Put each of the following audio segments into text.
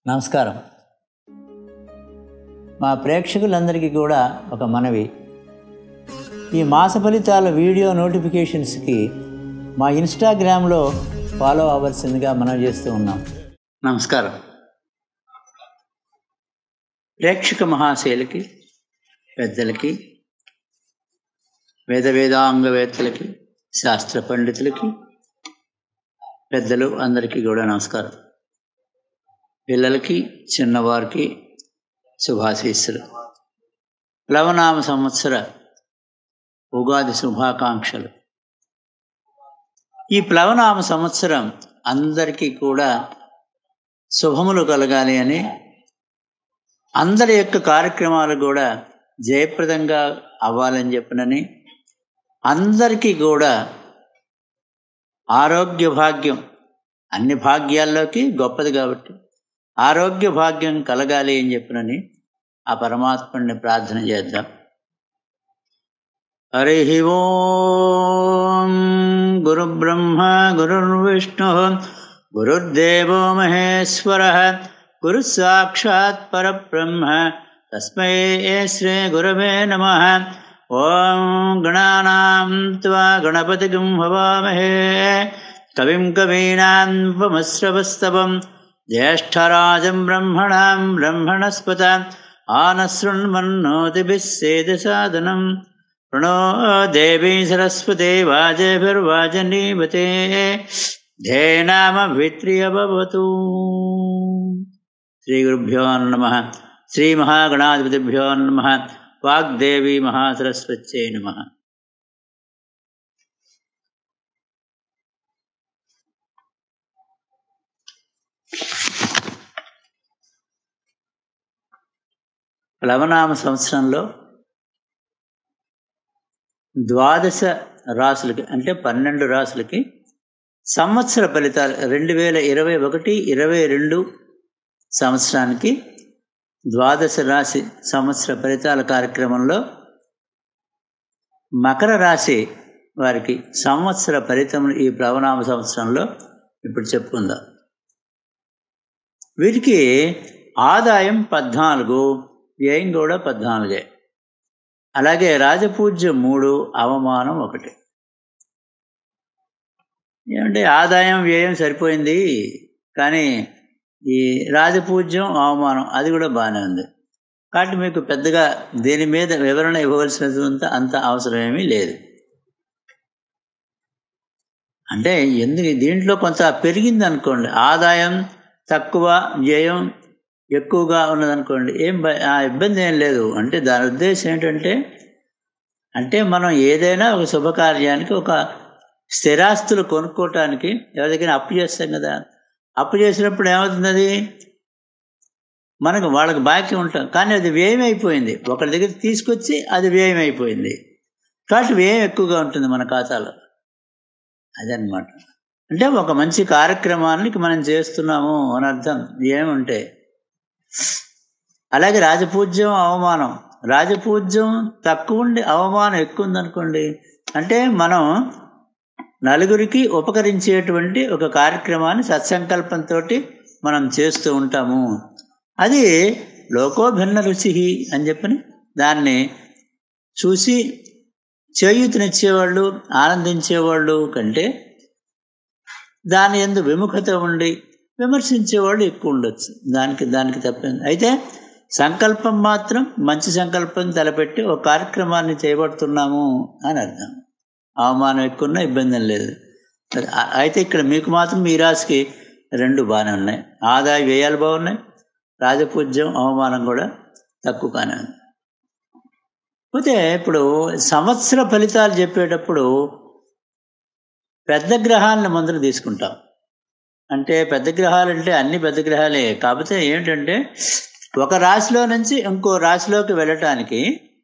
నమస్కారం మా ప్రేక్షకులందరికీ కూడా ఒక మనవి ఈ మాస ఫలితాల వీడియో నోటిఫికేషన్స్కి మా ఇన్స్టాగ్రామ్లో ఫాలో అవ్వాల్సిందిగా మనం చేస్తూ ఉన్నాం నమస్కారం ప్రేక్షక మహాశైలకి పెద్దలకి వేద వేదాంగవేత్తలకి శాస్త్ర పండితులకి పెద్దలు అందరికీ కూడా నమస్కారం పిల్లలకి చిన్నవారికి శుభాశీస్సులు ప్లవనామ సంవత్సర ఉగాది శుభాకాంక్షలు ఈ ప్లవనామ సంవత్సరం అందరికీ కూడా శుభములు కలగాలి అని అందరి యొక్క కార్యక్రమాలు కూడా జయప్రదంగా అవ్వాలని చెప్పినని అందరికీ కూడా ఆరోగ్య భాగ్యం అన్ని భాగ్యాల్లోకి గొప్పది కాబట్టి ఆరోగ్య భాగ్యం కలగాలి అని చెప్పినని ఆ పరమాత్ముడిని ప్రార్థన చేద్దాం హరి ఓం గురు బ్రహ్మ గురుర్విష్ణు గురుర్దేవో మహేశ్వర గురు సాక్షాత్ పరబ్రహ్మ తస్మై శ్రీ గురవే నమ ఓం గణానాం త్వా గణపతిగం హవామహే కవిం కవీనాన్వమశ్రవస్తవం జ్యేష్ఠరాజం బ్రహ్మణాం బ్రహ్మణస్పత ఆనశృణ్మన్నోతిభిः సేదసాదనం ప్రణో దేవీ సరస్వతే వాజభిర్వాజనీవతే ధేనామభిత్రియభవతు శ్రీగురుభ్యో నమ శ్రీమహాగణాధిపతిభ్యో నమ వాగ్దేవీ మహాసరస్వత్యై నమ ప్లవనామ సంవత్సరంలో ద్వాదశ రాసులకి అంటే పన్నెండు రాసులకి సంవత్సర ఫలితాలు రెండు వేల ఇరవై ఒకటి ఇరవై రెండు సంవత్సరానికి ద్వాదశ రాశి సంవత్సర ఫలితాల కార్యక్రమంలో మకర రాశి వారికి సంవత్సర ఫలితం ఈ ప్లవనామ సంవత్సరంలో ఇప్పుడు చెప్పుకుందాం వీరికి ఆదాయం పద్నాలుగు వ్యయం కూడా పద్నాలుగే అలాగే రాజపూజ్యం మూడు అవమానం ఒకటి ఏమంటే ఆదాయం వ్యయం సరిపోయింది కానీ ఈ రాజపూజ్యం అవమానం అది కూడా బాగానే ఉంది కాబట్టి మీకు పెద్దగా దీని మీద వివరణ ఇవ్వవలసినంత అంత అవసరం ఏమీ లేదు అంటే ఎందుకు దీంట్లో కొంత పెరిగింది అనుకోండి ఆదాయం తక్కువ వ్యయం ఎక్కువగా ఉన్నదనుకోండి ఏం ఆ ఇబ్బంది ఏం లేదు అంటే దాని ఉద్దేశం ఏంటంటే అంటే మనం ఏదైనా ఒక శుభకార్యానికి ఒక స్థిరాస్తులు కొనుక్కోవటానికి ఎవరికైనా అప్పు చేస్తాం కదా అప్పు చేసినప్పుడు ఏమవుతుంది అది మనకు వాళ్ళకి బాకీ ఉంటాం కానీ అది వ్యయం అయిపోయింది ఒకరి దగ్గర తీసుకొచ్చి అది వ్యయం అయిపోయింది కాబట్టి వ్యయం ఎక్కువగా ఉంటుంది మన ఖాతాలో అదనమాట అంటే ఒక మంచి కార్యక్రమానికి మనం చేస్తున్నాము అని అర్థం ఏముంటే అలాగే రాజపూజ్యం అవమానం రాజపూజ్యం తక్కువ ఉండి అవమానం ఎక్కువ ఉందనుకోండి అంటే మనం నలుగురికి ఉపకరించేటువంటి ఒక కార్యక్రమాన్ని సత్సంకల్పంతో మనం చేస్తూ ఉంటాము అది లోకోభిన్న రుచి అని చెప్పని దాన్ని చూసి చేయూతనిచ్చేవాళ్ళు ఆనందించేవాళ్ళు కంటే దాని ఎందు విముఖత ఉండి విమర్శించేవాళ్ళు ఎక్కువ ఉండొచ్చు దానికి దానికి తప్పింది అయితే సంకల్పం మాత్రం మంచి సంకల్పం తలపెట్టి ఒక కార్యక్రమాన్ని చేపడుతున్నాము అని అర్థం అవమానం ఎక్కువ ఇబ్బంది లేదు అయితే ఇక్కడ మీకు మాత్రం మీ రాశికి రెండు బాగానే ఉన్నాయి ఆదాయ వ్యయాలు బాగున్నాయి రాజపూజ్యం అవమానం కూడా తక్కువగానే ఉంది పోతే ఇప్పుడు సంవత్సర ఫలితాలు చెప్పేటప్పుడు పెద్ద గ్రహాలను ముందర తీసుకుంటాం అంటే పెద్ద గ్రహాలు అంటే అన్ని పెద్ద గ్రహాలే కాకపోతే ఏంటంటే ఒక రాశిలో నుంచి ఇంకో రాశిలోకి వెళ్ళటానికి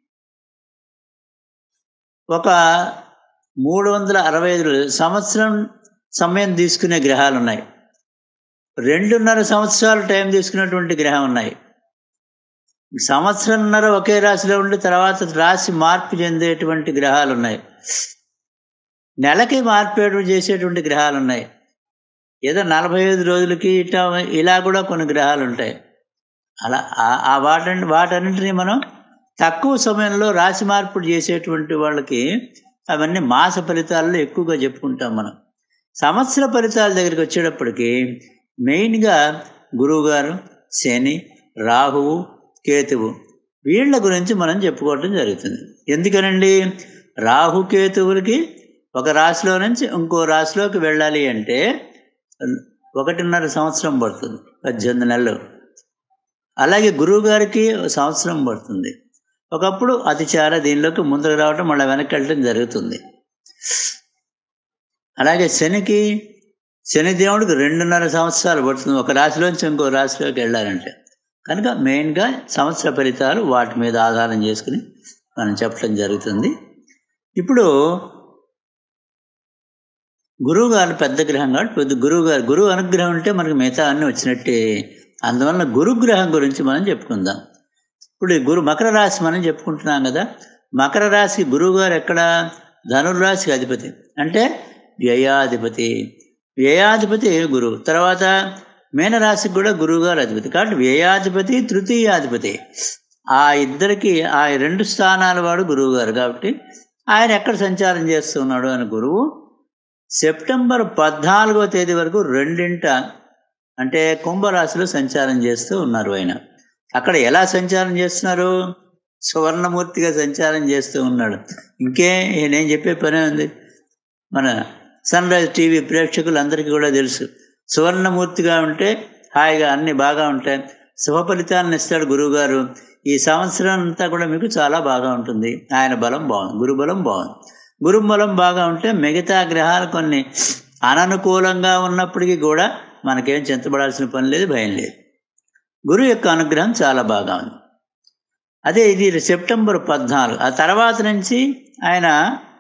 ఒక మూడు వందల అరవై ఐదు సంవత్సరం సమయం తీసుకునే గ్రహాలు ఉన్నాయి రెండున్నర సంవత్సరాలు టైం తీసుకునేటువంటి గ్రహం ఉన్నాయి సంవత్సరంన్నర ఒకే రాశిలో ఉండి తర్వాత రాశి మార్పు చెందేటువంటి గ్రహాలు ఉన్నాయి నెలకి మార్పేటు చేసేటువంటి గ్రహాలు ఉన్నాయి ఏదో నలభై ఐదు రోజులకి ఇట్లా ఇలా కూడా కొన్ని గ్రహాలు ఉంటాయి అలా ఆ- ఆ వాటి వాటన్నింటినీ మనం తక్కువ సమయంలో రాశి మార్పులు చేసేటువంటి వాళ్ళకి అవన్నీ మాస ఫలితాల్లో ఎక్కువగా చెప్పుకుంటాం మనం సంవత్సర ఫలితాల దగ్గరికి వచ్చేటప్పటికి మెయిన్గా గురువుగారు శని రాహువు కేతువు వీళ్ళ గురించి మనం చెప్పుకోవటం జరుగుతుంది ఎందుకనండి రాహుకేతువులకి ఒక రాశిలో నుంచి ఇంకో రాశిలోకి వెళ్ళాలి అంటే ఒకటిన్నర సంవత్సరం పడుతుంది పద్దెనిమిది నెలలు అలాగే గురువు గారికి ఒక సంవత్సరం పడుతుంది ఒకప్పుడు అతిచార దీనిలోకి ముందుకు రావటం మళ్ళీ వెనక్కి వెళ్ళటం జరుగుతుంది అలాగే శనికి శని దేవుడికి రెండున్నర సంవత్సరాలు పడుతుంది ఒక రాశిలోంచి ఇంకో రాశిలోకి వెళ్ళాలంటే కనుక మెయిన్గా సంవత్సర ఫలితాలు వాటి మీద ఆధారం చేసుకుని మనం చెప్పడం జరుగుతుంది ఇప్పుడు గురువు గారు పెద్ద గ్రహం కాబట్టి పెద్ద గురువు గారు గురువు అనుగ్రహం ఉంటే మనకి మిగతా అన్నీ వచ్చినట్టే అందువలన గురుగ్రహం గురించి మనం చెప్పుకుందాం ఇప్పుడు ఈ గురు మకర రాశి మనం చెప్పుకుంటున్నాం కదా మకర రాశి గురువు గారు ఎక్కడ ధనుర్రాశికి అధిపతి అంటే వ్యయాధిపతి వ్యయాధిపతి గురువు తర్వాత మీనరాశికి కూడా గురువు గారు అధిపతి కాబట్టి వ్యయాధిపతి తృతీయాధిపతి ఆ ఇద్దరికి ఆ రెండు స్థానాల వాడు గురువు గారు కాబట్టి ఆయన ఎక్కడ సంచారం చేస్తున్నాడు అని గురువు సెప్టెంబర్ పద్నాలుగో తేదీ వరకు రెండింట అంటే కుంభరాశిలో సంచారం చేస్తూ ఉన్నారు ఆయన అక్కడ ఎలా సంచారం చేస్తున్నారు సువర్ణమూర్తిగా సంచారం చేస్తూ ఉన్నాడు ఇంకే నేను చెప్పే పనే ఉంది మన సన్ రైజ్ టీవీ ప్రేక్షకులందరికీ కూడా తెలుసు సువర్ణమూర్తిగా ఉంటే హాయిగా అన్ని బాగా ఉంటాయి శుభ ఫలితాలను ఇస్తాడు గురువుగారు ఈ సంవత్సరం అంతా కూడా మీకు చాలా బాగా ఉంటుంది ఆయన బలం బాగుంది గురు బలం బాగుంది గురు బలం బాగా ఉంటే మిగతా గ్రహాలు కొన్ని అననుకూలంగా ఉన్నప్పటికీ కూడా మనకేం చింతపడాల్సిన పని లేదు భయం లేదు గురువు యొక్క అనుగ్రహం చాలా బాగా ఉంది అదే ఇది సెప్టెంబర్ పద్నాలుగు ఆ తర్వాత నుంచి ఆయన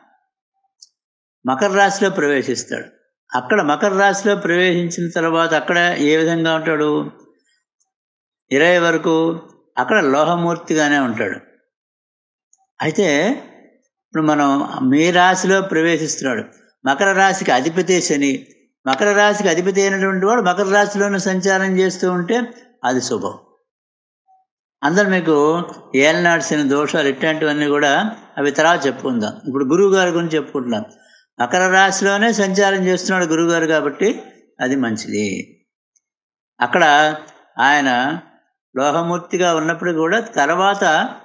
మకర రాశిలో ప్రవేశిస్తాడు అక్కడ మకర రాశిలో ప్రవేశించిన తర్వాత అక్కడ ఏ విధంగా ఉంటాడు ఇరవై వరకు అక్కడ లోహమూర్తిగానే ఉంటాడు అయితే ఇప్పుడు మనం మీ రాశిలో ప్రవేశిస్తున్నాడు మకర రాశికి అధిపతి శని మకర రాశికి అధిపతి అయినటువంటి వాడు మకర రాశిలోనే సంచారం చేస్తూ ఉంటే అది శుభం అందరు మీకు ఏలనాడు శని దోషాలు ఇట్లాంటివన్నీ కూడా అవి తర్వాత చెప్పుకుందాం ఇప్పుడు గురువు గారి గురించి చెప్పుకుంటున్నాం మకర రాశిలోనే సంచారం చేస్తున్నాడు గురువుగారు కాబట్టి అది మంచిది అక్కడ ఆయన లోహమూర్తిగా ఉన్నప్పుడు కూడా తర్వాత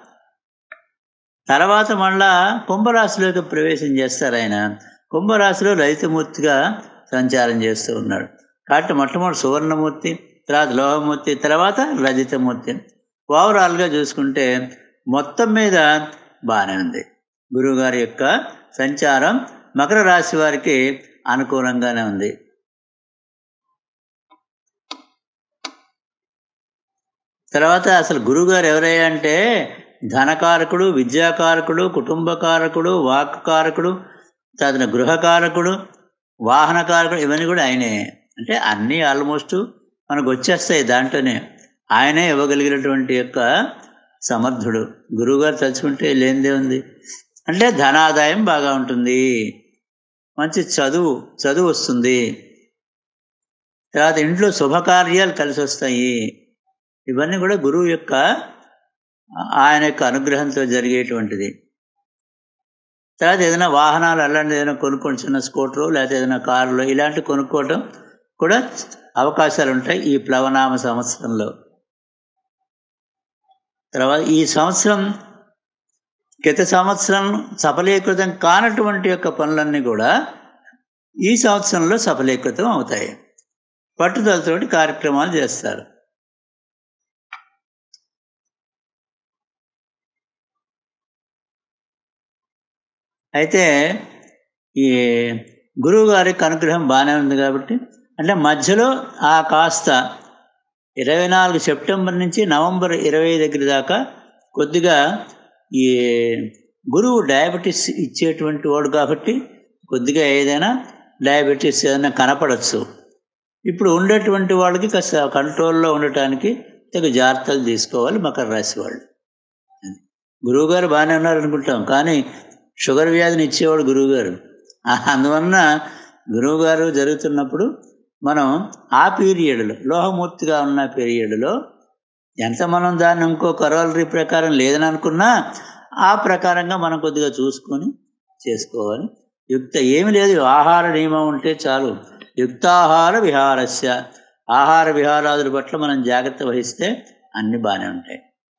తర్వాత మళ్ళా కుంభరాశిలోకి ప్రవేశం చేస్తారు ఆయన కుంభరాశిలో రైతుమూర్తిగా సంచారం చేస్తూ ఉన్నాడు కాబట్టి మొట్టమొదటి సువర్ణమూర్తి తర్వాత లోహమూర్తి తర్వాత రజితమూర్తి ఓవరాల్గా చూసుకుంటే మొత్తం మీద బాగానే ఉంది గురువుగారి యొక్క సంచారం మకర రాశి వారికి అనుకూలంగానే ఉంది తర్వాత అసలు గురువుగారు ఎవరయ్యా అంటే ధనకారకుడు విద్యాకారకుడు కుటుంబకారకుడు వాక్కారకుడు తర్వాత గృహకారకుడు వాహనకారకుడు ఇవన్నీ కూడా ఆయనే అంటే అన్నీ ఆల్మోస్ట్ మనకు వచ్చేస్తాయి దాంట్లోనే ఆయనే ఇవ్వగలిగినటువంటి యొక్క సమర్థుడు గురువుగారు తలుచుకుంటే లేనిదే ఉంది అంటే ధనాదాయం బాగా ఉంటుంది మంచి చదువు చదువు వస్తుంది తర్వాత ఇంట్లో శుభకార్యాలు కలిసి వస్తాయి ఇవన్నీ కూడా గురువు యొక్క ఆయన యొక్క అనుగ్రహంతో జరిగేటువంటిది తర్వాత ఏదైనా వాహనాలు అలాంటిది ఏదైనా కొనుక్కొని చిన్న స్కూటరు లేకపోతే ఏదైనా కారులో ఇలాంటివి కొనుక్కోవటం కూడా అవకాశాలు ఉంటాయి ఈ ప్లవనామ సంవత్సరంలో తర్వాత ఈ సంవత్సరం గత సంవత్సరం సఫలీకృతం కానటువంటి యొక్క పనులన్నీ కూడా ఈ సంవత్సరంలో సఫలీకృతం అవుతాయి పట్టుదలతోటి కార్యక్రమాలు చేస్తారు అయితే ఈ గురువు గారికి అనుగ్రహం బాగానే ఉంది కాబట్టి అంటే మధ్యలో ఆ కాస్త ఇరవై నాలుగు సెప్టెంబర్ నుంచి నవంబర్ ఇరవై దగ్గర దాకా కొద్దిగా ఈ గురువు డయాబెటీస్ ఇచ్చేటువంటి వాడు కాబట్టి కొద్దిగా ఏదైనా డయాబెటీస్ ఏదైనా కనపడచ్చు ఇప్పుడు ఉండేటువంటి వాళ్ళకి కాస్త కంట్రోల్లో ఉండటానికి తగు జాగ్రత్తలు తీసుకోవాలి మకర రాశి వాళ్ళు గురువుగారు బాగానే ఉన్నారు అనుకుంటాం కానీ షుగర్ వ్యాధిని ఇచ్చేవాడు గురువుగారు అందువలన గురువుగారు జరుగుతున్నప్పుడు మనం ఆ పీరియడ్లో లోహమూర్తిగా ఉన్న పీరియడ్లో ఎంత మనం దాన్ని ఇంకో కరోలరీ ప్రకారం లేదని అనుకున్నా ఆ ప్రకారంగా మనం కొద్దిగా చూసుకొని చేసుకోవాలి యుక్త ఏమి లేదు ఆహార నియమం ఉంటే చాలు యుక్తాహార విహారస్య ఆహార విహారాదుల పట్ల మనం జాగ్రత్త వహిస్తే అన్ని బాగానే ఉంటాయి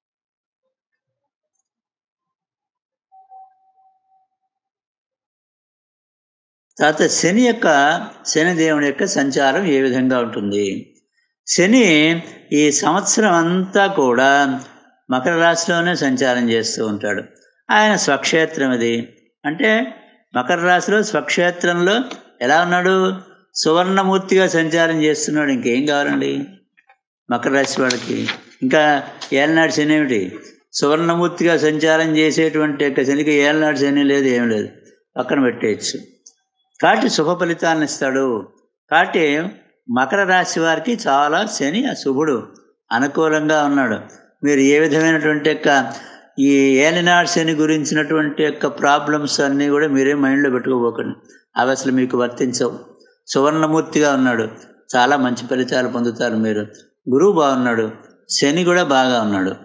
తర్వాత శని యొక్క శని దేవుని యొక్క సంచారం ఏ విధంగా ఉంటుంది శని ఈ సంవత్సరం అంతా కూడా మకర రాశిలోనే సంచారం చేస్తూ ఉంటాడు ఆయన స్వక్షేత్రం అది అంటే మకర రాశిలో స్వక్షేత్రంలో ఎలా ఉన్నాడు సువర్ణమూర్తిగా సంచారం చేస్తున్నాడు ఇంకేం కావాలండి మకర రాశి వాళ్ళకి ఇంకా ఏళ్ళనాడు శని ఏమిటి సువర్ణమూర్తిగా సంచారం చేసేటువంటి యొక్క శనికి ఏళ్ళనాడు శని లేదు ఏం లేదు పక్కన పెట్టేయచ్చు కాబట్టి శుభ ఫలితాలను ఇస్తాడు కాబట్టి మకర రాశి వారికి చాలా శని శుభుడు అనుకూలంగా ఉన్నాడు మీరు ఏ విధమైనటువంటి యొక్క ఈ ఏలినాడు శని గురించినటువంటి యొక్క ప్రాబ్లమ్స్ అన్నీ కూడా మీరే మైండ్లో పెట్టుకోబోకండి అవి అసలు మీకు వర్తించవు సువర్ణమూర్తిగా ఉన్నాడు చాలా మంచి ఫలితాలు పొందుతారు మీరు గురువు బాగున్నాడు శని కూడా బాగా ఉన్నాడు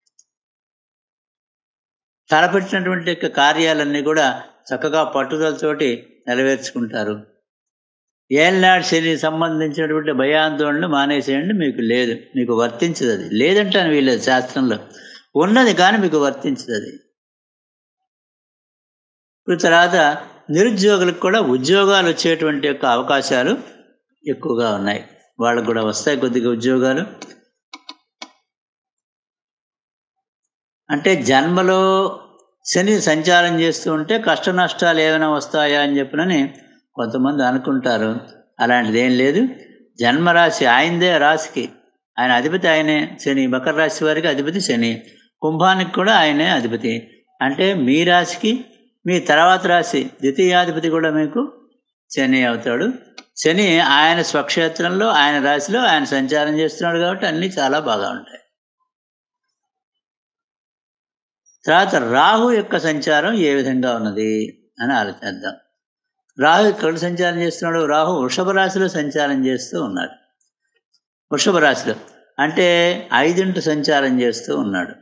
తలపెట్టినటువంటి యొక్క కార్యాలన్నీ కూడా చక్కగా పట్టుదలతోటి నెరవేర్చుకుంటారు ఏళ్ళనాడు శని సంబంధించినటువంటి భయాందోళనలు మానేసేయండి మీకు లేదు మీకు వర్తించదు అది లేదంటాను వీలేదు శాస్త్రంలో ఉన్నది కానీ మీకు వర్తించదు అది ఇప్పుడు తర్వాత నిరుద్యోగులకు కూడా ఉద్యోగాలు వచ్చేటువంటి యొక్క అవకాశాలు ఎక్కువగా ఉన్నాయి వాళ్ళకు కూడా వస్తాయి కొద్దిగా ఉద్యోగాలు అంటే జన్మలో శని సంచారం చేస్తూ ఉంటే కష్ట నష్టాలు ఏమైనా వస్తాయా అని చెప్పినని కొంతమంది అనుకుంటారు అలాంటిది ఏం లేదు జన్మరాశి ఆయనదే రాశికి ఆయన అధిపతి ఆయనే శని మకర రాశి వారికి అధిపతి శని కుంభానికి కూడా ఆయనే అధిపతి అంటే మీ రాశికి మీ తర్వాత రాశి ద్వితీయాధిపతి కూడా మీకు శని అవుతాడు శని ఆయన స్వక్షేత్రంలో ఆయన రాశిలో ఆయన సంచారం చేస్తున్నాడు కాబట్టి అన్నీ చాలా బాగా ఉంటాయి తర్వాత రాహు యొక్క సంచారం ఏ విధంగా ఉన్నది అని ఆలోచిద్దాం రాహు ఎక్కడ సంచారం చేస్తున్నాడు రాహు వృషభ రాశిలో సంచారం చేస్తూ ఉన్నాడు వృషభ రాశిలో అంటే ఐదింటి సంచారం చేస్తూ ఉన్నాడు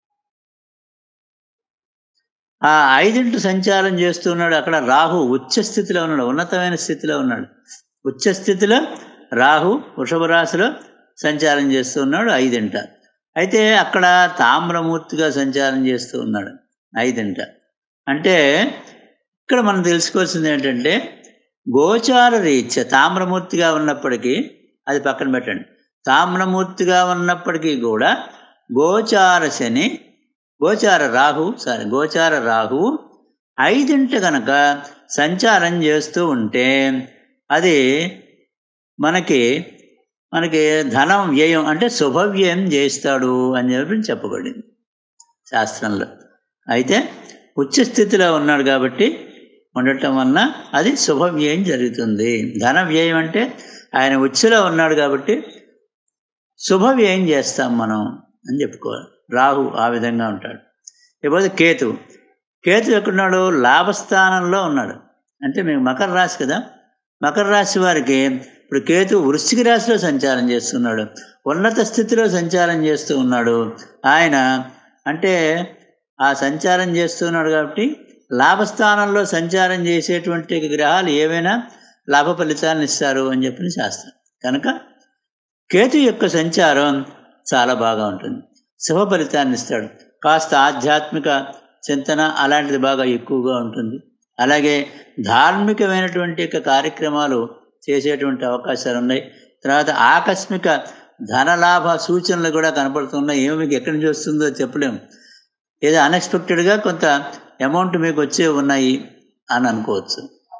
ఆ ఐదింటి సంచారం చేస్తున్నాడు అక్కడ రాహు ఉచ్చ స్థితిలో ఉన్నాడు ఉన్నతమైన స్థితిలో ఉన్నాడు ఉచ్చ స్థితిలో రాహు వృషభ రాశిలో సంచారం చేస్తూ ఉన్నాడు ఐదింట అయితే అక్కడ తామ్రమూర్తిగా సంచారం చేస్తూ ఉన్నాడు ఐదింట అంటే ఇక్కడ మనం తెలుసుకోవాల్సింది ఏంటంటే గోచార రీత్య తామ్రమూర్తిగా ఉన్నప్పటికీ అది పక్కన పెట్టండి తామ్రమూర్తిగా ఉన్నప్పటికీ కూడా గోచార శని గోచార రాహు సారీ గోచార రాహువు ఐదింట కనుక సంచారం చేస్తూ ఉంటే అది మనకి మనకి ధనం వ్యయం అంటే శుభవ్యయం చేస్తాడు అని చెప్పి చెప్పబడింది శాస్త్రంలో అయితే ఉచ్చస్థితిలో ఉన్నాడు కాబట్టి ఉండటం వలన అది శుభవ్యయం జరుగుతుంది ధన వ్యయం అంటే ఆయన ఉచ్చులో ఉన్నాడు కాబట్టి శుభవ్యయం చేస్తాం మనం అని చెప్పుకోవాలి రాహు ఆ విధంగా ఉంటాడు ఇకపోతే కేతు కేతు ఎక్కడున్నాడు లాభస్థానంలో ఉన్నాడు అంటే మీకు మకర రాశి కదా మకర రాశి వారికి ఇప్పుడు కేతు వృశ్చిక రాశిలో సంచారం చేస్తున్నాడు ఉన్నత స్థితిలో సంచారం చేస్తూ ఉన్నాడు ఆయన అంటే ఆ సంచారం చేస్తున్నాడు కాబట్టి లాభస్థానంలో సంచారం చేసేటువంటి గ్రహాలు ఏవైనా లాభ ఫలితాలను ఇస్తారు అని చెప్పిన శాస్త్రం కనుక కేతు యొక్క సంచారం చాలా బాగా ఉంటుంది శుభ ఫలితాన్ని ఇస్తాడు కాస్త ఆధ్యాత్మిక చింతన అలాంటిది బాగా ఎక్కువగా ఉంటుంది అలాగే ధార్మికమైనటువంటి యొక్క కార్యక్రమాలు చేసేటువంటి అవకాశాలు ఉన్నాయి తర్వాత ఆకస్మిక ధనలాభ సూచనలు కూడా కనపడుతున్నాయి ఏమి మీకు ఎక్కడి నుంచి వస్తుందో చెప్పలేము ఏదో అన్ఎక్స్పెక్టెడ్గా కొంత అమౌంట్ మీకు వచ్చే ఉన్నాయి అని అనుకోవచ్చు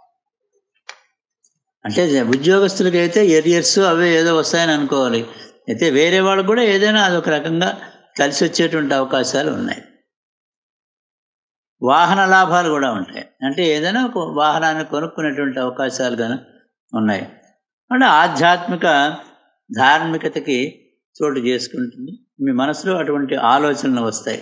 అంటే ఉద్యోగస్తులకి అయితే ఎరియర్స్ అవే ఏదో వస్తాయని అనుకోవాలి అయితే వేరే వాళ్ళు కూడా ఏదైనా అదొక రకంగా కలిసి వచ్చేటువంటి అవకాశాలు ఉన్నాయి వాహన లాభాలు కూడా ఉంటాయి అంటే ఏదైనా ఒక వాహనాన్ని కొనుక్కునేటువంటి అవకాశాలు కానీ ఉన్నాయి అంటే ఆధ్యాత్మిక ధార్మికతకి చోటు చేసుకుంటుంది మీ మనసులో అటువంటి ఆలోచనలు వస్తాయి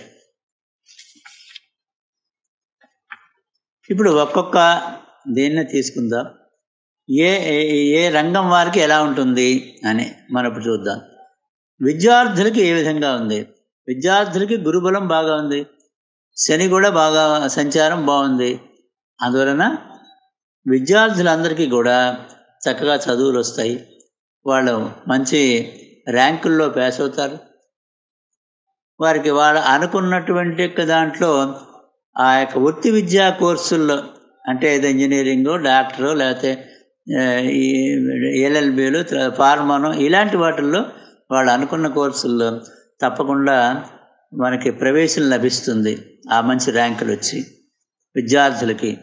ఇప్పుడు ఒక్కొక్క దీన్నే తీసుకుందాం ఏ ఏ- ఏ రంగం వారికి ఎలా ఉంటుంది అని మనం ఇప్పుడు చూద్దాం విద్యార్థులకి ఏ విధంగా ఉంది విద్యార్థులకి గురుబలం బాగా ఉంది శని కూడా బాగా సంచారం బాగుంది అందువలన విద్యార్థులందరికీ కూడా చక్కగా చదువులు వస్తాయి వాళ్ళు మంచి ర్యాంకుల్లో పాస్ అవుతారు వారికి వాళ్ళు అనుకున్నటువంటి యొక్క దాంట్లో ఆ యొక్క వృత్తి విద్యా కోర్సుల్లో అంటే ఏదో ఇంజనీరింగ్ డాక్టరు లేకపోతే ఆ, ఈ ఎల్ఎల్బీలు ఫార్మాను ఇలాంటి వాటిల్లో వాళ్ళు అనుకున్న కోర్సుల్లో తప్పకుండా మనకి ప్రవేశం లభిస్తుంది ఆ మంచి ర్యాంకులు వచ్చి విద్యార్థులకి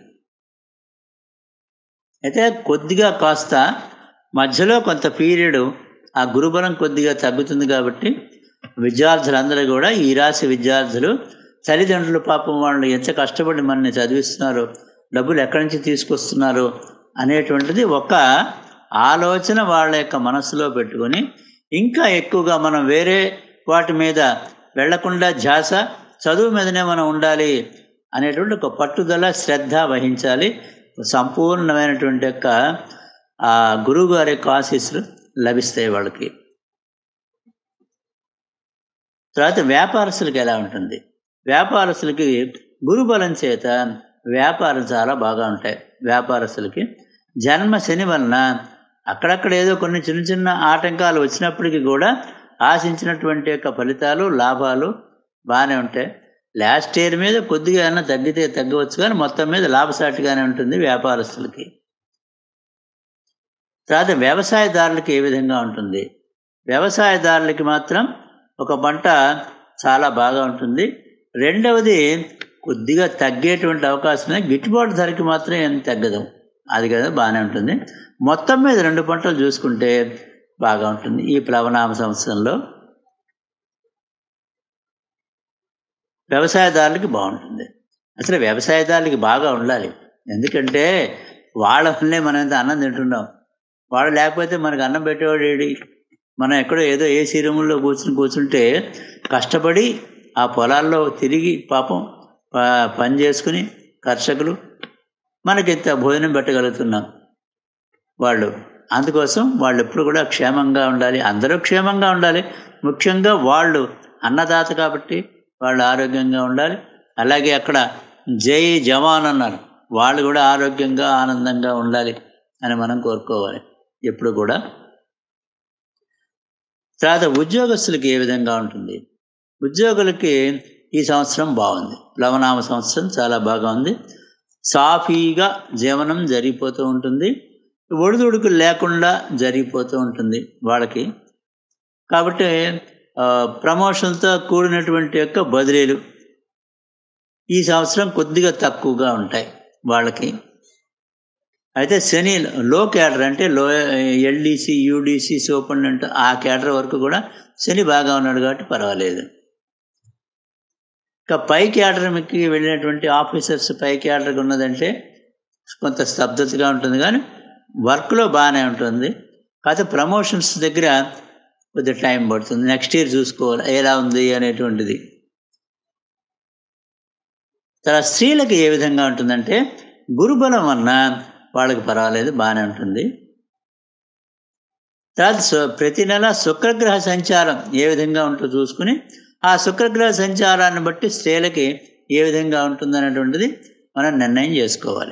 అయితే కొద్దిగా కాస్త మధ్యలో కొంత పీరియడ్ ఆ గురుబలం కొద్దిగా తగ్గుతుంది కాబట్టి విద్యార్థులందరూ కూడా ఈ రాశి విద్యార్థులు తల్లిదండ్రులు పాపం వాళ్ళు ఎంత కష్టపడి మనల్ని చదివిస్తున్నారు డబ్బులు ఎక్కడి నుంచి తీసుకొస్తున్నారు అనేటువంటిది ఒక ఆలోచన వాళ్ళ యొక్క మనసులో పెట్టుకొని ఇంకా ఎక్కువగా మనం వేరే వాటి మీద వెళ్లకుండా ధ్యాస చదువు మీదనే మనం ఉండాలి అనేటువంటి ఒక పట్టుదల శ్రద్ధ వహించాలి సంపూర్ణమైనటువంటి యొక్క ఆ గురువు గారి యొక్క ఆశీస్సులు లభిస్తాయి వాళ్ళకి తర్వాత వ్యాపారస్తులకి ఎలా ఉంటుంది వ్యాపారస్తులకి గురుబలం చేత వ్యాపారం చాలా బాగా ఉంటాయి వ్యాపారస్తులకి జన్మ శని వలన అక్కడక్కడ ఏదో కొన్ని చిన్న చిన్న ఆటంకాలు వచ్చినప్పటికీ కూడా ఆశించినటువంటి యొక్క ఫలితాలు లాభాలు బాగానే ఉంటాయి లాస్ట్ ఇయర్ మీద కొద్దిగా ఏమైనా తగ్గితే తగ్గవచ్చు కానీ మొత్తం మీద లాభసాటిగానే ఉంటుంది వ్యాపారస్తులకి తర్వాత వ్యవసాయదారులకి ఏ విధంగా ఉంటుంది వ్యవసాయదారులకి మాత్రం ఒక పంట చాలా బాగా ఉంటుంది రెండవది కొద్దిగా తగ్గేటువంటి అవకాశమే గిట్టుబాటు ధరకి మాత్రం ఏం తగ్గదు అది కదా బాగానే ఉంటుంది మొత్తం మీద రెండు పంటలు చూసుకుంటే బాగా ఉంటుంది ఈ ప్లవనామ సంవత్సరంలో వ్యవసాయదారులకి బాగుంటుంది అసలు వ్యవసాయదారులకి బాగా ఉండాలి ఎందుకంటే వాళ్ళ వల్లే మనం ఎంత అన్నం తింటున్నాం వాడు లేకపోతే మనకు అన్నం పెట్టేవాడు ఏడి మనం ఎక్కడో ఏదో ఏసీ రూముల్లో కూర్చుని కూర్చుంటే కష్టపడి ఆ పొలాల్లో తిరిగి పాపం ప- పని చేసుకుని కర్షకులు మనకి ఇంత భోజనం పెట్టగలుగుతున్నాం వాళ్ళు అందుకోసం వాళ్ళు ఎప్పుడు కూడా క్షేమంగా ఉండాలి అందరూ క్షేమంగా ఉండాలి ముఖ్యంగా వాళ్ళు అన్నదాత కాబట్టి వాళ్ళు ఆరోగ్యంగా ఉండాలి అలాగే అక్కడ జై జవాన్ అన్నారు వాళ్ళు కూడా ఆరోగ్యంగా ఆనందంగా ఉండాలి అని మనం కోరుకోవాలి ఎప్పుడు కూడా తర్వాత ఉద్యోగస్తులకి ఏ విధంగా ఉంటుంది ఉద్యోగులకి ఈ సంవత్సరం బాగుంది ప్లవనామ సంవత్సరం చాలా బాగా ఉంది సాఫీగా జీవనం జరిగిపోతూ ఉంటుంది ఒడిదుడుకులు లేకుండా జరిగిపోతూ ఉంటుంది వాళ్ళకి కాబట్టి ఆ, ప్రమోషన్తో కూడినటువంటి యొక్క బదిలీలు ఈ సంవత్సరం కొద్దిగా తక్కువగా ఉంటాయి వాళ్ళకి అయితే శని లో క్యాడర్ అంటే లో ఎల్డీసీ యూడీసీ సూపరింటెండెంట్ ఆ క్యాడర్ వరకు కూడా శని బాగా ఉన్నాడు కాబట్టి పర్వాలేదు ఇంకా పై క్యాడర్కి వెళ్ళినటువంటి ఆఫీసర్స్ పై క్యాడర్కి ఉన్నదంటే కొంత స్తబ్దతగా ఉంటుంది కానీ వర్క్లో బాగానే ఉంటుంది కాకపోతే ప్రమోషన్స్ దగ్గర కొద్దిగా టైం పడుతుంది నెక్స్ట్ ఇయర్ చూసుకోవాలి ఎలా ఉంది అనేటువంటిది తర్వాత స్త్రీలకు ఏ విధంగా ఉంటుందంటే గురుబలం వలన వాళ్ళకి పర్వాలేదు బాగానే ఉంటుంది తర్వాత సు- ప్రతి నెల శుక్రగ్రహ సంచారం ఏ విధంగా ఉంటుందో చూసుకుని ఆ శుక్రగ్రహ సంచారాన్ని బట్టి స్త్రీలకి ఏ విధంగా ఉంటుందనేటువంటిది మనం నిర్ణయం చేసుకోవాలి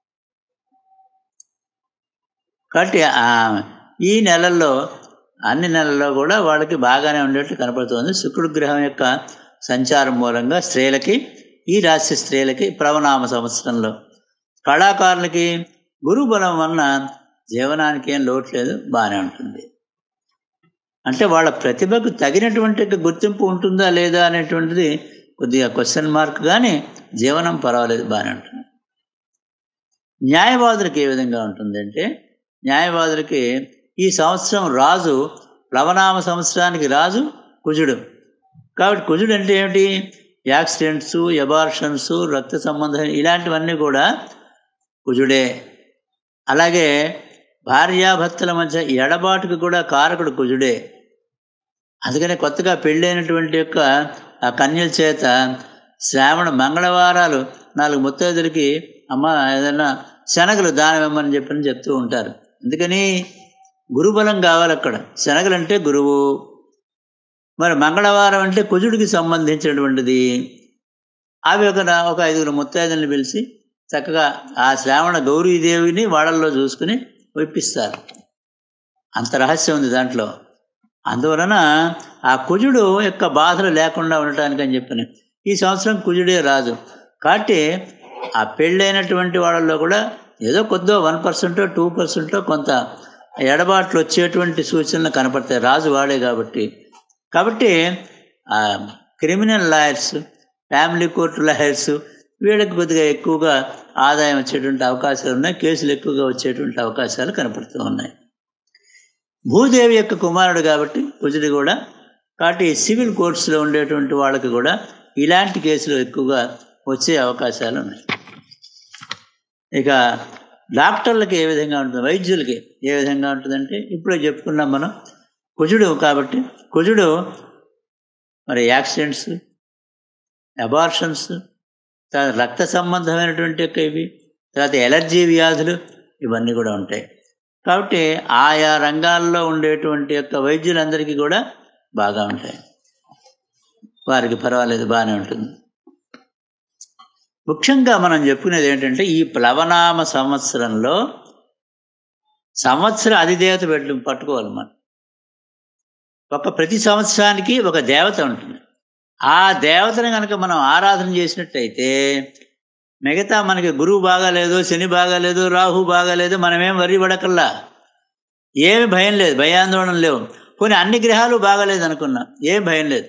కాబట్టి ఆ ఈ నెలల్లో అన్ని నెలల్లో కూడా వాళ్ళకి బాగానే ఉండేట్లు కనపడుతుంది శుక్రుడు గ్రహం యొక్క సంచారం మూలంగా స్త్రీలకి ఈ రాశి స్త్రీలకి ప్లవనామ సంవత్సరంలో కళాకారులకి గురు బలం వలన జీవనానికి ఏం లోటు లేదు బాగానే ఉంటుంది అంటే వాళ్ళ ప్రతిభకు తగినటువంటి గుర్తింపు ఉంటుందా లేదా అనేటువంటిది కొద్దిగా క్వశ్చన్ మార్క్ కానీ జీవనం పర్వాలేదు బాగానే ఉంటుంది న్యాయవాదులకు ఏ విధంగా ఉంటుందంటే న్యాయవాదులకి ఈ సంవత్సరం రాజు ప్లవనామ సంవత్సరానికి రాజు కుజుడు కాబట్టి కుజుడు అంటే ఏమిటి యాక్సిడెంట్స్ ఎబార్షన్స్ రక్త సంబంధం ఇలాంటివన్నీ కూడా కుజుడే అలాగే భార్యాభర్తల మధ్య ఎడబాటుకు కూడా కారకుడు కుజుడే అందుకనే కొత్తగా పెళ్ళైనటువంటి యొక్క ఆ కన్యల చేత శ్రావణ మంగళవారాలు నాలుగు ముత్తైదులకి అమ్మ ఏదైనా శనగలు దానం ఇవ్వమని చెప్పని చెప్తూ ఉంటారు అందుకని గురుబలం కావాలి అక్కడ శనగలంటే గురువు మరి మంగళవారం అంటే కుజుడికి సంబంధించినటువంటిది అవి ఒక ఒక ఐదుగురు ముత్తైదులను పిలిచి చక్కగా ఆ శ్రావణ గౌరీదేవిని వాళ్ళల్లో చూసుకుని ఒప్పిస్తారు అంత రహస్యం ఉంది దాంట్లో అందువలన ఆ కుజుడు యొక్క బాధలు లేకుండా ఉండటానికి అని చెప్పని ఈ సంవత్సరం కుజుడే రాజు కాబట్టి ఆ పెళ్ళైనటువంటి వాళ్ళల్లో కూడా ఏదో కొద్దో వన్ పర్సెంటో టూ పర్సెంటో కొంత ఎడబాట్లు వచ్చేటువంటి సూచనలు కనపడతాయి రాజు వాడే కాబట్టి కాబట్టి ఆ criminal lawyers family court lawyers వీళ్ళకి కొద్దిగా ఎక్కువగా ఆదాయం వచ్చేటువంటి అవకాశాలు ఉన్నాయి కేసులు ఎక్కువగా వచ్చేటువంటి అవకాశాలు కనపడుతూ ఉన్నాయి భూదేవి యొక్క కుమారుడు కాబట్టి కుజుడు కూడా కాబట్టి సివిల్ కోర్ట్స్లో ఉండేటువంటి వాళ్ళకి కూడా ఇలాంటి కేసులు ఎక్కువగా వచ్చే అవకాశాలు ఉన్నాయి ఇక డాక్టర్లకి ఏ విధంగా ఉంటుంది వైద్యులకి ఏ విధంగా ఉంటుందంటే ఇప్పుడే చెప్పుకున్నాం మనం కుజుడు కాబట్టి కుజుడు మరి యాక్సిడెంట్స్ అబార్షన్స్ తర్వాత రక్త సంబంధమైనటువంటి యొక్క ఇవి తర్వాత ఎలర్జీ వ్యాధులు ఇవన్నీ కూడా ఉంటాయి కాబట్టి ఆయా రంగాల్లో ఉండేటువంటి యొక్క వైద్యులందరికీ కూడా బాగా ఉంటాయి వారికి పర్వాలేదు బాగానే ఉంటుంది ముఖ్యంగా మనం చెప్పుకునేది ఏంటంటే ఈ ప్లవనామ సంవత్సరంలో సంవత్సర అధిదేవత పెట్టు పట్టుకోవాలి మనం ఒక ప్రతి సంవత్సరానికి ఒక దేవత ఉంటుంది ఆ దేవతను కనుక మనం ఆరాధన చేసినట్టయితే మిగతా మనకి గురువు బాగాలేదు శని బాగాలేదు రాహు బాగాలేదు మనమేం వరి పడకల్లా ఏమి భయం లేదు భయాందోళన లేవు కొన్ని అన్ని గ్రహాలు బాగాలేదు అనుకున్నాం ఏం భయం లేదు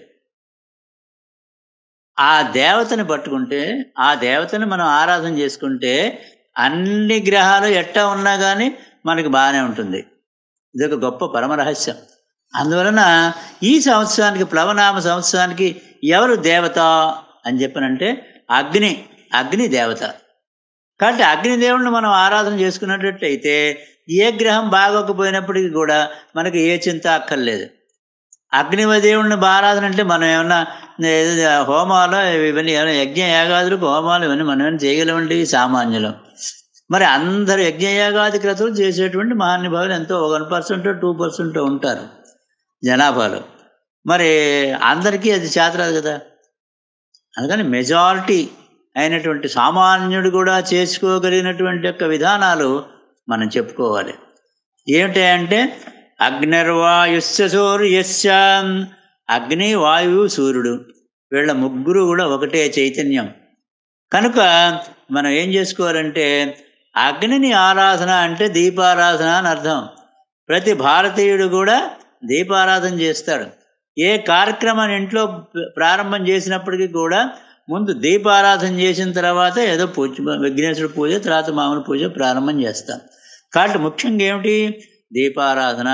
ఆ దేవతని పట్టుకుంటే ఆ దేవతని మనం ఆరాధన చేసుకుంటే అన్ని గ్రహాలు ఎట్టా ఉన్నా కానీ మనకి బాగానే ఉంటుంది ఇదొక గొప్ప పరమరహస్యం అందువలన ఈ సంవత్సరానికి ప్లవనామ సంవత్సరానికి ఎవరు దేవత అని చెప్పనంటే అగ్ని అగ్ని దేవత కాబట్టి అగ్నిదేవుడిని మనం ఆరాధన చేసుకున్నట్టయితే ఏ గ్రహం బాగోకపోయినప్పటికీ కూడా మనకి ఏ చింత అక్కర్లేదు అగ్నిదేవుడిని ఆరాధన అంటే మనం ఏమన్నా ఏదో హోమాలు ఇవన్నీ ఏమైనా యజ్ఞ యాగాదులకు హోమాలు ఇవన్నీ మనం ఏమైనా చేయగలమండి సామాన్యులు మరి అందరు యజ్ఞయాగాది క్రతువులు చేసేటువంటి మహానుభావులు ఎంతో వన్ పర్సెంట్ టూ పర్సెంట్ ఉంటారు జనాభాలో మరి అందరికీ అది చేతరాదు కదా అందుకని మెజారిటీ అయినటువంటి సామాన్యుడు కూడా చేసుకోగలిగినటువంటి యొక్క విధానాలు మనం చెప్పుకోవాలి ఏమిటంటే అగ్నిర్వాయుస్య సూర్యస్య అగ్ని వాయువు సూర్యుడు వీళ్ళ ముగ్గురు కూడా ఒకటే చైతన్యం కనుక మనం ఏం చేసుకోవాలంటే అగ్నిని ఆరాధన అంటే దీపారాధన అని అర్థం ప్రతి భారతీయుడు కూడా దీపారాధన చేస్తాడు ఏ కార్యక్రమాన్ని ఇంట్లో ప్రారంభం చేసినప్పటికీ కూడా ముందు దీపారాధన చేసిన తర్వాత ఏదో పూజ విఘ్నేశ్వర పూజ తర్వాత మామూలు పూజ ప్రారంభం చేస్తాం కాబట్టి ముఖ్యంగా ఏమిటి దీపారాధన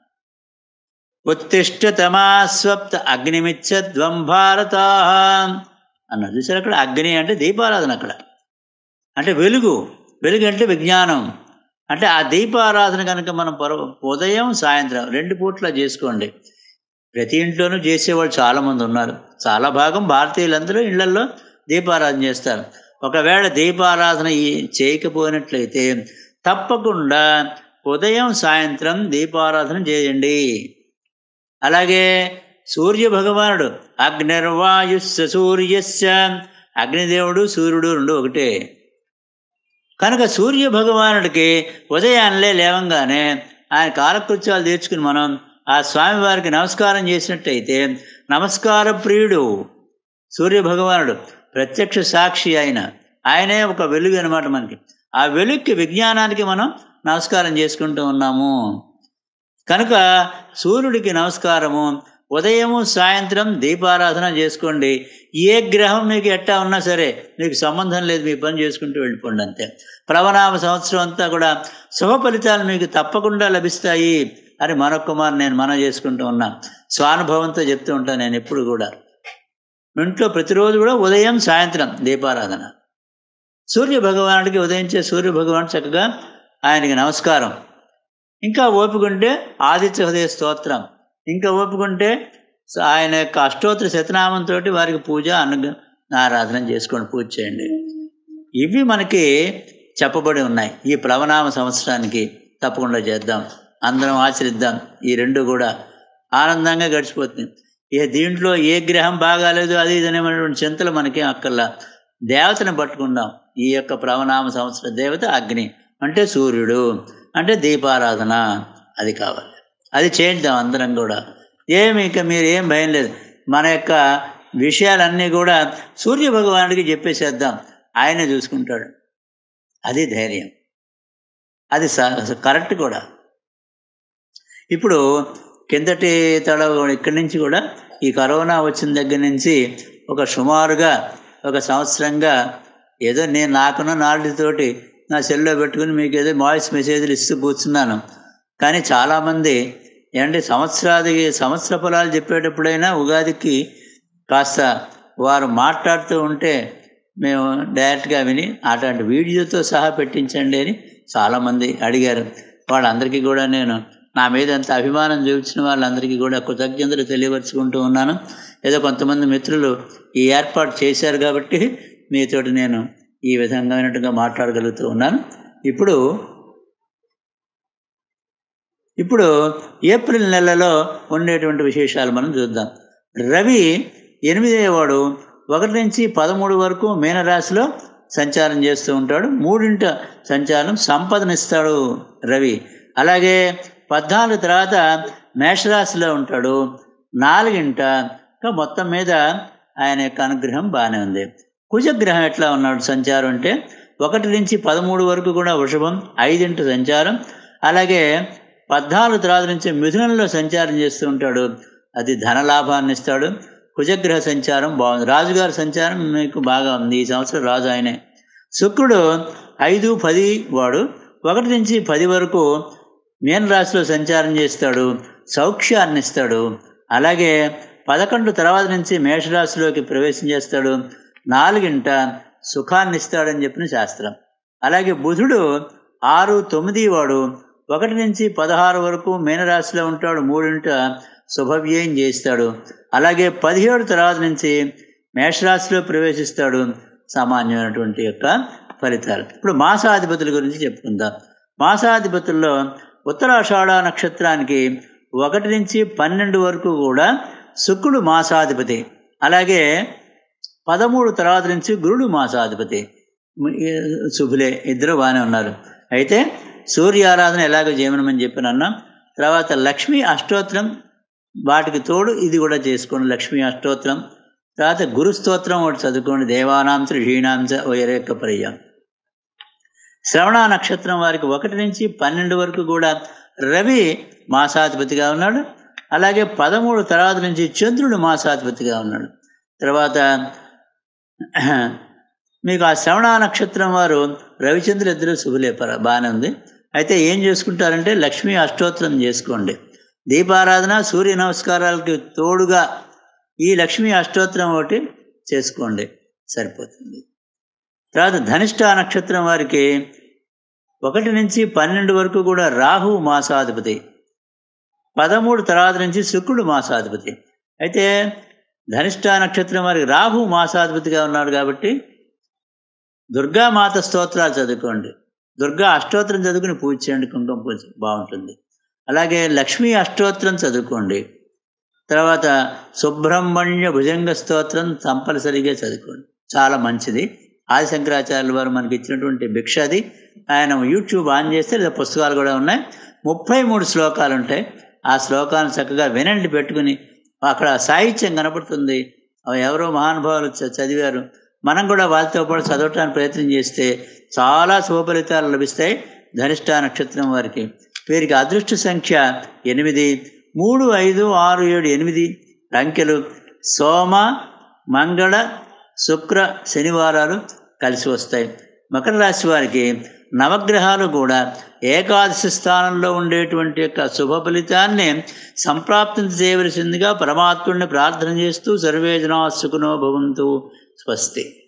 ఉత్తిష్టతమాస్వప్త అగ్నిమిచ్చద్వం భారత అన్నది చూసారు అక్కడ అగ్ని అంటే దీపారాధన అక్కడ అంటే వెలుగు వెలుగు అంటే విజ్ఞానం అంటే ఆ దీపారాధన కనుక మనం పొర ఉదయం సాయంత్రం రెండు పూట్ల చేసుకోండి ప్రతి ఇంట్లోనూ చేసేవాళ్ళు చాలామంది ఉన్నారు చాలా భాగం భారతీయులందరూ ఇళ్లలో దీపారాధన చేస్తారు ఒకవేళ దీపారాధన చేయకపోయినట్లయితే తప్పకుండా ఉదయం సాయంత్రం దీపారాధన చేయండి అలాగే సూర్య భగవానుడు అగ్నిర్వాయుస్య సూర్యస్య అగ్నిదేవుడు సూర్యుడు రెండు ఒకటే కనుక సూర్య భగవానుడికి ఉదయాన్నే లేవంగానే ఆయన కాలకృత్యాలు తీర్చుకుని మనం ఆ స్వామివారికి నమస్కారం చేసినట్టయితే నమస్కార ప్రియుడు సూర్య భగవానుడు ప్రత్యక్ష సాక్షి ఆయన ఆయనే ఒక వెలుగు అనమాట మనకి ఆ వెలుగుకి విజ్ఞానానికి మనం నమస్కారం చేసుకుంటూ ఉన్నాము కనుక సూర్యుడికి నమస్కారము ఉదయము సాయంత్రం దీపారాధన చేసుకోండి ఏ గ్రహం మీకు ఎట్టా ఉన్నా సరే మీకు సంబంధం లేదు మీ పని చేసుకుంటూ వెళ్ళిపోండి అంతే ప్లవనామ సంవత్సరం అంతా కూడా శుభ ఫలితాలు మీకు తప్పకుండా లభిస్తాయి అని మరొక కుమార్ నేను మనం చేసుకుంటూ ఉన్నా స్వానుభవంతో చెప్తూ ఉంటాను నేను ఎప్పుడు కూడా ఇంట్లో ప్రతిరోజు కూడా ఉదయం సాయంత్రం దీపారాధన సూర్య భగవానుడికి ఉదయించే సూర్య భగవానుడు చక్కగా ఆయనకి నమస్కారం ఇంకా ఓపికంటే ఆదిత్య హృదయ స్తోత్రం ఇంకా ఓపికంటే ఆయన యొక్క అష్టోత్తర శతనామంతో వారికి పూజ అను ఆరాధన చేసుకొని పూజ చేయండి ఇవి మనకి చెప్పబడి ఉన్నాయి ఈ ప్లవనామ సంవత్సరానికి తప్పకుండా చేద్దాం అందరం ఆచరిద్దాం ఈ రెండు కూడా ఆనందంగా గడిచిపోతుంది ఇక దీంట్లో ఏ గ్రహం బాగాలేదు అది ఇది అనేటువంటి చింతలు మనకి అక్కర్లా దేవతను పట్టుకుందాం ఈ యొక్క ప్లవనామ సంవత్సర దేవత అగ్ని అంటే సూర్యుడు అంటే దీపారాధన అది కావాలి అది చేద్దాం అందరం కూడా ఏమి ఇక మీరు ఏం భయం లేదు మన యొక్క విషయాలన్నీ కూడా సూర్య భగవానుడికి చెప్పేసేద్దాం ఆయనే చూసుకుంటాడు అది ధైర్యం అది స- కరెక్ట్ కూడా ఇప్పుడు కిందటి తడ ఇక్కడి నుంచి కూడా ఈ కరోనా వచ్చిన దగ్గర నుంచి ఒక సుమారుగా ఒక సంవత్సరంగా ఏదో నేను నాకున్న నాలెడ్జ్ తోటి నా సెల్లో పెట్టుకుని మీకు ఏదో వాయిస్ మెసేజ్లు ఇస్తూ కూర్చున్నాను కానీ చాలామంది ఏంటంటే సంవత్సరాదికి సంవత్సర ఫలాలు చెప్పేటప్పుడైనా ఉగాదికి కాస్త వారు మాట్లాడుతూ ఉంటే మేము డైరెక్ట్గా విని అట్లాంటి వీడియోతో సహా పెట్టించండి అని చాలామంది అడిగారు వాళ్ళందరికీ కూడా నేను నా మీద అంత అభిమానం చూపించిన వాళ్ళందరికీ కూడా కృతజ్ఞతలు తెలియపరుచుకుంటూ ఉన్నాను ఏదో కొంతమంది మిత్రులు ఈ ఏర్పాటు చేశారు కాబట్టి మీతోటి నేను ఈ విధంగా మాట్లాడగలుగుతూ ఉన్నాను ఇప్పుడు ఇప్పుడు ఏప్రిల్ నెలలో ఉండేటువంటి విశేషాలు మనం చూద్దాం రవి ఎనిమిదవ ఒకటి నుంచి పదమూడు వరకు మీనరాశిలో సంచారం చేస్తూ ఉంటాడు మూడింట సంచారం సంపదనిస్తాడు రవి అలాగే పద్నాలుగు తర్వాత మేషరాశిలో ఉంటాడు నాలుగింట ఇంకా మొత్తం మీద ఆయన యొక్క అనుగ్రహం బాగానే ఉంది కుజగ్రహం ఎట్లా ఉన్నాడు సంచారం అంటే ఒకటి నుంచి పదమూడు వరకు కూడా వృషభం ఐదింటి సంచారం అలాగే పద్నాలుగు తర్వాత నుంచి మిథునంలో సంచారం చేస్తూ ఉంటాడు అది ధనలాభాన్ని ఇస్తాడు కుజగ్రహ సంచారం బాగుంది రాజుగారి సంచారం మీకు బాగా ఉంది ఈ సంవత్సరం రాజు ఆయనే శుక్రుడు ఐదు పది వాడు ఒకటి నుంచి పది వరకు మీన రాశిలో సంచారం చేస్తాడు సౌఖ్యాన్ని ఇస్తాడు అలాగే పదకొండు తర్వాత నుంచి మేషరాశిలోకి ప్రవేశం చేస్తాడు నాలుగింట సుఖాన్ని ఇస్తాడని చెప్పిన శాస్త్రం అలాగే బుధుడు ఆరు తొమ్మిది వాడు ఒకటి నుంచి పదహారు వరకు మీనరాశిలో ఉంటాడు మూడింట శుభవ్యయం చేస్తాడు అలాగే పదిహేడు తర్వాత నుంచి మేషరాశిలో ప్రవేశిస్తాడు సామాన్యమైనటువంటి యొక్క ఫలితాలు ఇప్పుడు మాసాధిపతుల గురించి చెప్పుకుందాం మాసాధిపతుల్లో ఉత్తరాషాఢ నక్షత్రానికి ఒకటి నుంచి పన్నెండు వరకు కూడా శుక్రుడు మాసాధిపతి అలాగే పదమూడు తర్వాత నుంచి గురుడు మాసాధిపతి శుభులే ఇద్దరు బాగానే ఉన్నారు అయితే సూర్య ఆరాధన ఎలాగో చేయమని చెప్పినన్నా తర్వాత లక్ష్మీ అష్టోత్తరం వాటికి తోడు ఇది కూడా చేసుకోండి లక్ష్మీ అష్టోత్తరం తర్వాత గురు స్తోత్రం ఒకటి చదువుకోండి దేవానాంశ ఋషీణాంశ వైరేక పర్యం శ్రవణ నక్షత్రం వారికి ఒకటి నుంచి పన్నెండు వరకు కూడా రవి మాసాధిపతిగా ఉన్నాడు అలాగే పదమూడు తర్వాత నుంచి చంద్రుడు మాసాధిపతిగా ఉన్నాడు తర్వాత మీకు ఆ శ్రవణ నక్షత్రం వారు రవిచంద్ర ఇద్దరు శుభలే పర బాగానే ఉంది అయితే ఏం చేసుకుంటారంటే లక్ష్మీ అష్టోత్తరం చేసుకోండి దీపారాధన సూర్య నమస్కారాలకి తోడుగా ఈ లక్ష్మీ అష్టోత్తరం ఒకటి చేసుకోండి సరిపోతుంది తర్వాత ధనిష్ట నక్షత్రం వారికి ఒకటి నుంచి పన్నెండు వరకు కూడా రాహు మాసాధిపతి పదమూడు తర్వాత నుంచి శుక్రుడు మాసాధిపతి అయితే ధనిష్ట నక్షత్రం వారికి రాహు మాసాధిపతిగా ఉన్నాడు కాబట్టి దుర్గామాత స్తోత్రాలు చదువుకోండి దుర్గా అష్టోత్తరం చదువుకుని పూజ చేయండి కుంకుమ పూజ బాగుంటుంది అలాగే లక్ష్మీ అష్టోత్తరం చదువుకోండి తర్వాత సుబ్రహ్మణ్య భుజంగ స్తోత్రం కంపల్సరిగా చదువుకోండి చాలా మంచిది ఆది శంకరాచార్యుల వారు మనకి ఇచ్చినటువంటి భిక్ష అది ఆయన యూట్యూబ్ ఆన్ చేస్తే లేదా పుస్తకాలు కూడా ఉన్నాయి ముప్పై మూడు శ్లోకాలు ఉంటాయి ఆ శ్లోకాలను చక్కగా వినండి పెట్టుకుని అక్కడ సాహిత్యం కనపడుతుంది అవి ఎవరో మహానుభావులు చ- చదివారు మనం కూడా వాళ్ళతో పాటు చదవటానికి ప్రయత్నం చేస్తే చాలా శుభ ఫలితాలు లభిస్తాయి ధనిష్ట నక్షత్రం వారికి వీరికి అదృష్ట సంఖ్య ఎనిమిది మూడు ఐదు ఆరు ఏడు ఎనిమిది అంకెలు సోమ మంగళ శుక్ర శనివారాలు కలిసి వస్తాయి మకర రాశి వారికి నవగ్రహాలు కూడా ఏకాదశి స్థానంలో ఉండేటువంటి యొక్క శుభ ఫలితాన్ని సంప్రాప్తం చేయవలసిందిగా పరమాత్ముడిని ప్రార్థన చేస్తూ సర్వే జనా సుఖనో భవంతు స్వస్తి